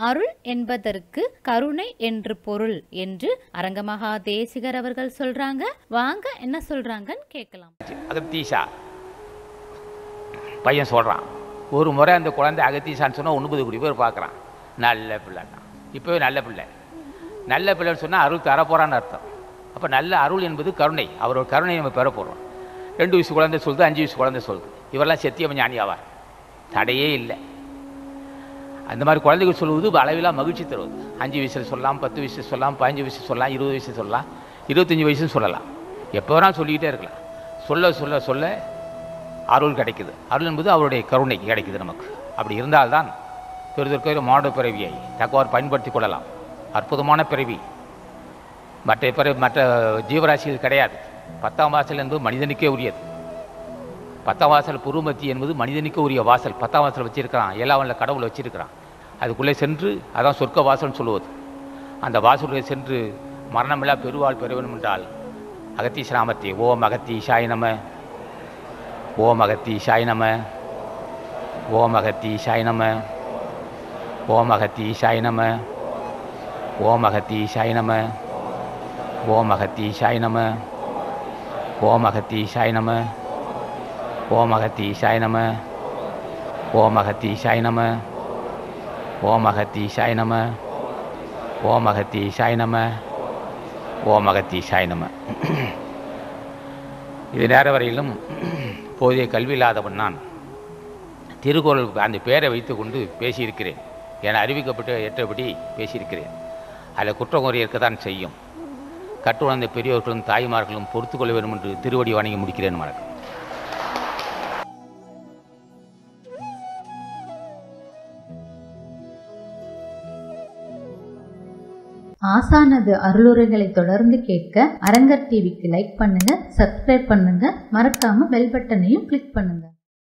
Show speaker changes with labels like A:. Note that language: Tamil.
A: அருள் என்பதற்கு கருணை என்று பொருள் என்று அரங்கமகா தேசிகர் அவர்கள் சொல்றாங்க வாங்க என்ன சொல்றாங்கன்னு கேட்கலாம்
B: அகத்தீஷா பையன் சொல்கிறான் ஒரு முறை அந்த குழந்தை அகத்தீஷான்னு சொன்னால் ஒன்பது கோடி பேர் பார்க்குறான் நல்ல பிள்ளை தான் இப்போவே நல்ல பிள்ளை நல்ல பிள்ளைன்னு சொன்னால் அருள் தரப்போகிறான்னு அர்த்தம் அப்போ நல்ல அருள் என்பது கருணை அவரோட கருணை நம்ம பெற போகிறோம் ரெண்டு வயசு குழந்தை சொல்லுது அஞ்சு வயசு குழந்தை சொல்லுது இவரெல்லாம் சத்தியம் ஞானி ஆவார் தடையே இல்லை அந்த மாதிரி குழந்தைகள் சொல்லுவது அளவிலா மகிழ்ச்சி தருவது அஞ்சு வயசில் சொல்லலாம் பத்து வயசு சொல்லலாம் பதினஞ்சு வயசு சொல்லலாம் இருபது வயசு சொல்லலாம் இருபத்தஞ்சி வயசும் சொல்லலாம் எப்போ வேணாலும் சொல்லிக்கிட்டே இருக்கலாம் சொல்ல சொல்ல சொல்ல அருள் கிடைக்குது அருள் என்பது அவருடைய கருணை கிடைக்குது நமக்கு அப்படி இருந்தால்தான் பெருதற்கொரு மாடு பிறவியை தக்கவாறு பயன்படுத்தி கொள்ளலாம் அற்புதமான பிறவி மற்ற பிற மற்ற ஜீவராசிகள் கிடையாது பத்தாம் வாசல் என்பது மனிதனுக்கே உரியது பத்தாம் வாசல் புருமத்தி என்பது மனிதனுக்கு உரிய வாசல் பத்தாம் வாசல் வச்சிருக்கிறான் ஏழாவனில் கடவுள் வச்சிருக்கிறான் அதுக்குள்ளே சென்று அதான் சொர்க்க வாசல்னு சொல்லுவது அந்த வாசலுடைய சென்று மரணமில்லா பெருவாள் பெற வேண்டும் என்றால் அகத்தீஸ்வராமத்தி ஓம் அகத்தீஷாய நம ஓம் அகத்தீஷாய நம ஓம் அகத்தீஷாய நம ஓம் அகத்தீஷாய நம ஓம் அகத்தீஷாய நம ஓம் அகத்தீஷாய நம ஓம் அகத்தீஷாய நம ஓம் அகத்தீஷாய நம ஓம் அகத்தீஷாய நம ஓம் அகத்தீஷாய நம ஓம் அகத்தீஷாய நம ஓம் அகத்தீஷாய நம இது நேர வரையிலும் போதிய கல்வி இல்லாதவன் நான் திருக்குறள் அந்த பேரை வைத்துக்கொண்டு பேசியிருக்கிறேன் என அறிவிக்கப்பட்டு ஏற்றபடி பேசியிருக்கிறேன் அதில் குற்றம் குறை இருக்கத்தான் செய்யும் கட்டுணர்ந்த பெரியோர்களும் தாய்மார்களும் பொறுத்துக்கொள்ள வேண்டும் என்று திருவடி வணங்கி முடிக்கிறேன் வணக்கம்
C: ஆசானது அருளுரைகளை தொடர்ந்து கேட்க அரங்கர் டிவிக்கு லைக் பண்ணுங்க சப்ஸ்கிரைப் பண்ணுங்க மறக்காம பெல் பட்டனையும் கிளிக் பண்ணுங்க